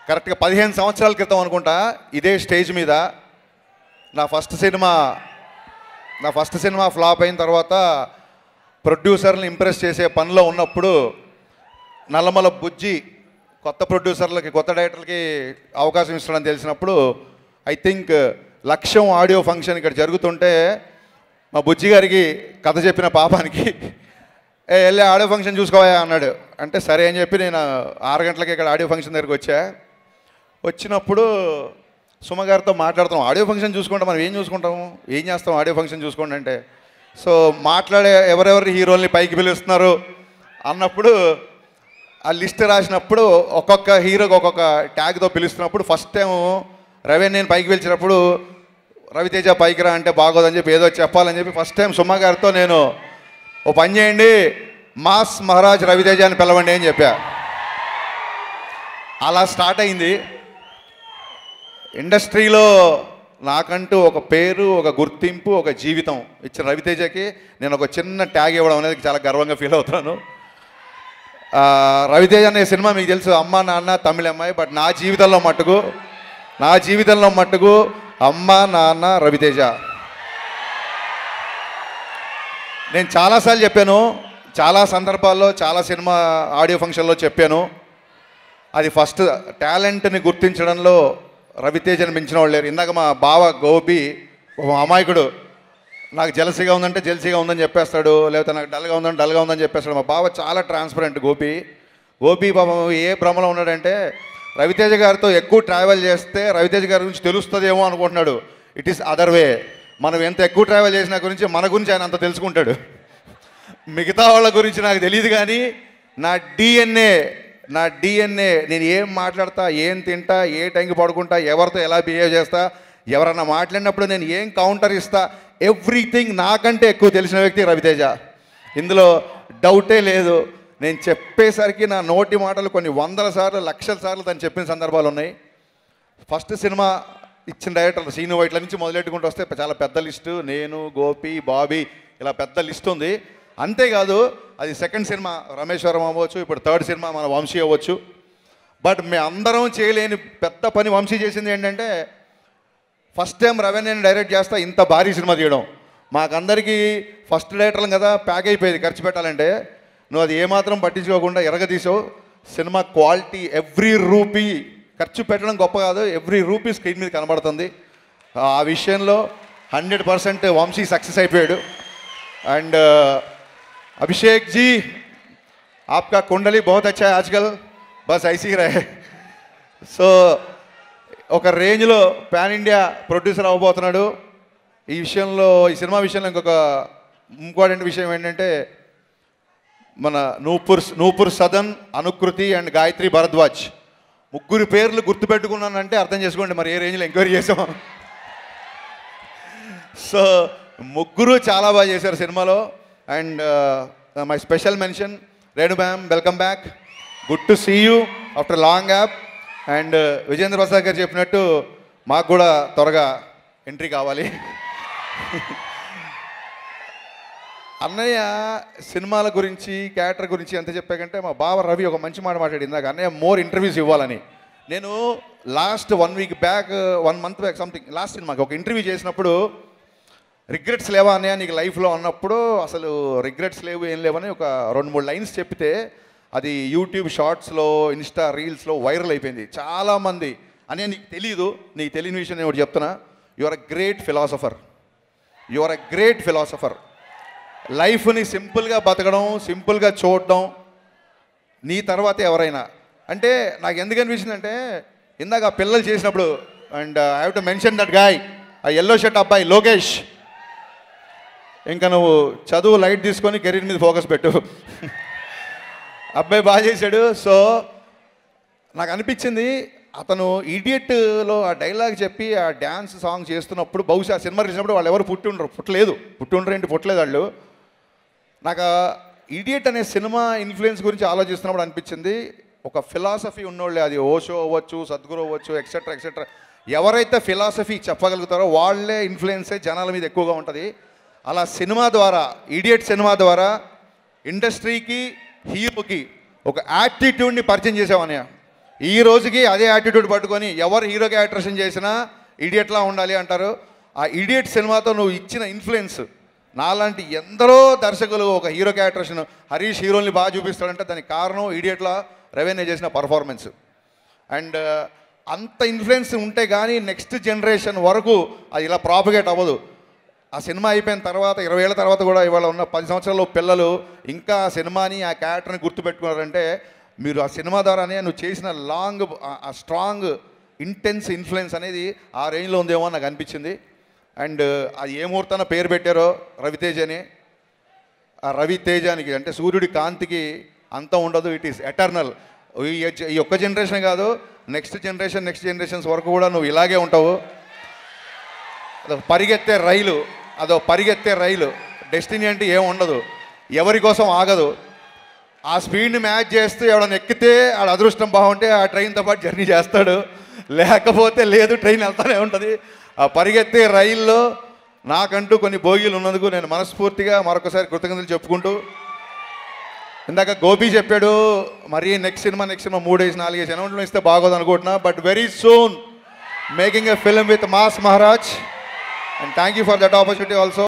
కరెక్ట్గా పదిహేను సంవత్సరాల క్రితం అనుకుంటా ఇదే స్టేజ్ మీద నా ఫస్ట్ సినిమా నా ఫస్ట్ సినిమా ఫ్లాప్ అయిన తర్వాత ప్రొడ్యూసర్ని ఇంప్రెస్ చేసే పనిలో ఉన్నప్పుడు నల్లమల బుజ్జి కొత్త ప్రొడ్యూసర్లకి కొత్త డైరెక్టర్లకి అవకాశం ఇస్తాడని తెలిసినప్పుడు I think Lakshyam audio function ఇక్కడ జరుగుతుంటే మా బుజ్జి గారికి కథ చెప్పిన పాపానికి ఏ వెళ్ళి ఆడియో ఫంక్షన్ చూసుకోవా అన్నాడు అంటే సరే అని చెప్పి నేను ఆరు గంటలకి ఇక్కడ ఆడియో ఫంక్షన్ దగ్గరికి వచ్చా వచ్చినప్పుడు సుమ గారితో మాట్లాడుతాం ఆడియో ఫంక్షన్ చూసుకుంటాం మనం ఏం చూసుకుంటాము ఏం చేస్తాం ఆడియో ఫంక్షన్ చూసుకోండి అంటే సో మాట్లాడే ఎవరెవరి హీరోల్ని పైకి పిలుస్తున్నారు అన్నప్పుడు ఆ లిస్ట్ రాసినప్పుడు ఒక్కొక్క హీరోకి ఒక్కొక్క ట్యాగ్తో పిలుస్తున్నప్పుడు ఫస్ట్ టైం రవి నేను పైకి పిలిచినప్పుడు రవితేజ పైకి రా అంటే బాగోదని చెప్పి ఏదో చెప్పాలని చెప్పి ఫస్ట్ టైం సుమ గారితో నేను ఓ పని చేయండి మాస్ మహారాజ్ రవితేజ అని పిలవండి అని చెప్పా అలా స్టార్ట్ అయింది ఇండస్ట్రీలో నాకంటూ ఒక పేరు ఒక గుర్తింపు ఒక జీవితం ఇచ్చిన రవితేజకి నేను ఒక చిన్న ట్యాగ్ ఇవ్వడం అనేది చాలా గర్వంగా ఫీల్ అవుతున్నాను ఆ, రవితేజ అనే సినిమా మీకు తెలుసు అమ్మ నాన్న తమిళ అమ్మాయి బట్ నా జీవితంలో మట్టుకు నా జీవితంలో మట్టుకు అమ్మ నాన్న రవితేజ నేను చాలాసార్లు చెప్పాను చాలా సందర్భాల్లో చాలా సినిమా ఆడియో ఫంక్షన్లో చెప్పాను అది ఫస్ట్ టాలెంట్ని గుర్తించడంలో రవితేజని మించిన వాళ్ళు లేరు ఇందాక మా బావ గోపి ఒక అమాయకుడు నాకు జలసీగా ఉందంటే జలసీగా ఉందని చెప్పేస్తాడు లేకపోతే నాకు డల్గా ఉందని డల్గా ఉందని చెప్పేస్తాడు మా బావ చాలా ట్రాన్స్పరెంట్ గోపి గోపి పాపం ఏ భ్రమలో ఉన్నాడంటే రవితేజ గారితో ఎక్కువ ట్రావెల్ చేస్తే రవితేజ గారి గురించి తెలుస్తుందేమో అనుకుంటున్నాడు ఇట్ ఈస్ అదర్ వే మనం ఎంత ఎక్కువ ట్రావెల్ చేసినా గురించి మన గురించి ఆయన అంత తెలుసుకుంటాడు మిగతా వాళ్ళ గురించి నాకు తెలియదు కానీ నా డిఎన్ఏ నా డిఎన్ఏ నేను ఏం మాట్లాడతా ఏం తింటా ఏ టైంకి పడుకుంటా ఎవరితో ఎలా బిహేవ్ చేస్తా ఎవరన్నా మాట్లాడినప్పుడు నేను ఏం కౌంటర్ ఇస్తా ఎవ్రీథింగ్ నాకంటే ఎక్కువ తెలిసిన వ్యక్తి రవితేజ ఇందులో డౌటే లేదు నేను చెప్పేసరికి నా నోటి మాటలు కొన్ని వందల సార్లు లక్షల సార్లు తను చెప్పిన సందర్భాలు ఉన్నాయి ఫస్ట్ సినిమా ఇచ్చిన డైరెక్టర్ సీను వైట్ల నుంచి మొదలెట్టుకుంటూ వస్తే చాలా పెద్ద లిస్టు నేను గోపి బాబీ ఇలా పెద్ద లిస్ట్ ఉంది అంతేకాదు అది సెకండ్ సినిమా రమేశ్వరం అవ్వచ్చు ఇప్పుడు థర్డ్ సినిమా మన వంశీ అవ్వచ్చు బట్ మే అందరం చేయలేని పెద్ద పని వంశీ చేసింది ఏంటంటే ఫస్ట్ టైం రవెన్యూని డైరెక్ట్ చేస్తా ఇంత భారీ సినిమా తీయడం మాకందరికీ ఫస్ట్ డైరెక్టర్లం కదా ప్యాక్ అయిపోయేది ఖర్చు పెట్టాలంటే నువ్వు అది ఏమాత్రం పట్టించుకోకుండా ఎరగదీసావు సినిమా క్వాలిటీ ఎవ్రీ రూపీ ఖర్చు పెట్టడం గొప్ప కాదు ఎవ్రీ రూపీ స్క్రీన్ మీద కనబడుతుంది ఆ విషయంలో హండ్రెడ్ పర్సెంట్ వంశీ సక్సెస్ అయిపోయాడు అండ్ అభిషేక్ జీ आपका कुंडली बहुत अच्छा है आजकल बस ऐसे ही रहे సో ఒక రేంజ్లో పాన్ ఇండియా ప్రొడ్యూసర్ అవ్వబోతున్నాడు ఈ విషయంలో ఈ సినిమా విషయంలో ఇంకొక ఇంపార్టెంట్ విషయం ఏంటంటే మన నూపూర్ నూపూర్ సదన్ అనుకృతి అండ్ గాయత్రి భరద్వాజ్ ముగ్గురు పేర్లు గుర్తుపెట్టుకున్నానంటే అర్థం చేసుకోండి మరి ఏ రేంజ్లో ఎంక్వైరీ చేసాం సో ముగ్గురు చాలా బాగా చేశారు సినిమాలో and my special mention Renu ma'am welcome back good to see you after long gap and Vijendra Prasad గారు చెప్పినట్టు మాకు కూడా త్వరగా ఎంట్రీ కావాలి అన్నయ్య సినిమాల గురించి క్యారెక్టర్ గురించి ఎంత చెప్పాకంటే మా బావ రవి ఒక మంచి మాట మాట్లాడి ఇందాక అన్నయ్య మోర్ ఇంటర్వ్యూస్ ఇవ్వాలని నేను last one week back one month back something last సినిమాకి ఒక ఇంటర్వ్యూ చేసినప్పుడు రిగ్రెట్స్ లేవా అన్నయ్య నీకు లైఫ్లో అన్నప్పుడు అసలు రిగ్రెట్స్ లేవు ఏం లేవని ఒక రెండు మూడు లైన్స్ చెప్తే అది యూట్యూబ్ షార్ట్స్లో ఇన్స్టా రీల్స్లో వైరల్ అయిపోయింది చాలామంది అనే నీకు తెలియదు నీకు తెలియని విషయం నేను ఒకటి చెప్తున్నా you are a great philosopher you are a great philosopher లైఫ్ని సింపుల్గా బతకడం సింపుల్గా చూడడం నీ తర్వాత ఎవరైనా అంటే నాకు ఎందుకు అనిపించింది అంటే ఇందాక ఆ పిల్లలు చేసినప్పుడు and I have to mention that guy ఆ ఎల్లో షర్ట్ అబ్బాయి లోకేష్ ఇంకా నువ్వు చదువు లైట్ తీసుకొని కెరీర్ మీద ఫోకస్ పెట్టు అబ్బాయి బాగా చేశాడు సో నాకు అనిపించింది అతను ఇడియట్లో ఆ డైలాగ్ చెప్పి ఆ డ్యాన్స్ సాంగ్ చేస్తున్నప్పుడు బహుశా ఆ సినిమా తీసినప్పుడు వాళ్ళు ఎవరు పుట్టి ఉండరు పుట్టలేదు పుట్టి ఉండరు ఏంటి పుట్టలేదు వాళ్ళు నాకు ఇడియట్ అనే సినిమా ఇన్ఫ్లుయెన్స్ గురించి ఆలోచిస్తున్నప్పుడు అనిపించింది ఒక ఫిలాసఫీ ఉన్నోళ్ళే అది ఓషో అవ్వచ్చు సద్గురు అవ్వచ్చు ఎక్సెట్రా ఎక్సెట్రా ఎవరైతే ఫిలాసఫీ చెప్పగలుగుతారో వాళ్ళే ఇన్ఫ్లుయెన్సే జనాల మీద ఎక్కువగా ఉంటుంది అలా సినిమా ద్వారా ఇడియట్ సినిమా ద్వారా ఇండస్ట్రీకి హీరోకి ఒక యాటిట్యూడ్ని పరిచయం చేసామన్నయ్య ఈ రోజుకి అదే యాటిట్యూడ్ పట్టుకొని ఎవరు హీరో క్యారెక్టరేషన్ చేసినా ఇడియట్లా ఉండాలి అంటారు ఆ ఇడియట్ సినిమాతో నువ్వు ఇచ్చిన ఇన్ఫ్లుయెన్స్ నాలాంటి ఎందరో దర్శకులు ఒక హీరో క్యారెక్టరేషన్ హరీష్ హీరోని బాగా చూపిస్తాడంటే దానికి కారణం ఇడియట్లా రెవెన్యూ చేసిన పర్ఫార్మెన్స్ అండ్ అంత ఇన్ఫ్లుయెన్స్ ఉంటే కానీ నెక్స్ట్ జనరేషన్ వరకు అది ఇలా ప్రాపగేట్ అవ్వదు ఆ సినిమా అయిపోయిన తర్వాత ఇరవై ఏళ్ళ తర్వాత కూడా ఇవాళ ఉన్న పది సంవత్సరాల పిల్లలు ఇంకా ఆ సినిమాని ఆ క్యారెక్టర్ని గుర్తుపెట్టుకున్నారంటే మీరు ఆ సినిమా ద్వారానే నువ్వు చేసిన లాంగ్ ఆ స్ట్రాంగ్ ఇంటెన్స్ ఇన్ఫ్లుయెన్స్ అనేది ఆ రేంజ్లో ఉందేమో అని నాకు అనిపించింది అండ్ అది ఏ ముహూర్తాన పేరు పెట్టారో రవితేజ్ అని ఆ రవి తేజానికి అంటే సూర్యుడి కాంతికి అంతం ఉండదు ఇట్ ఈస్ ఎటర్నల్ ఈ ఈ ఒక్క జనరేషన్ కాదు నెక్స్ట్ జనరేషన్ నెక్స్ట్ జనరేషన్స్ వరకు కూడా నువ్వు ఇలాగే ఉంటావు అదొక పరిగెత్తే రైలు అదో పరిగెత్తే రైలు డెస్టినీ అంటే ఏం ఉండదు ఎవరి కోసం ఆగదు ఆ స్పీడ్ని మ్యాచ్ చేస్తే ఎవడన్నా ఎక్కితే ఆడ అదృష్టం బాగుంటే ఆ ట్రైన్తో పాటు జర్నీ చేస్తాడు లేకపోతే లేదు ట్రైన్ వెళ్తానే ఉంటుంది ఆ పరిగెత్తే రైల్లో నాకంటూ కొన్ని బోగీలు ఉన్నందుకు నేను మనస్ఫూర్తిగా మరొకసారి కృతజ్ఞతలు చెప్పుకుంటూ ఇందాక గోపి చెప్పాడు మరి నెక్స్ట్ సినిమా నెక్స్ట్ సినిమా మూడేసి నాలుగేసి అనౌన్స్మెంట్ ఇస్తే బాగోదు అనుకుంటున్నా but very soon making a film with mass Maharaj and thank you for that opportunity also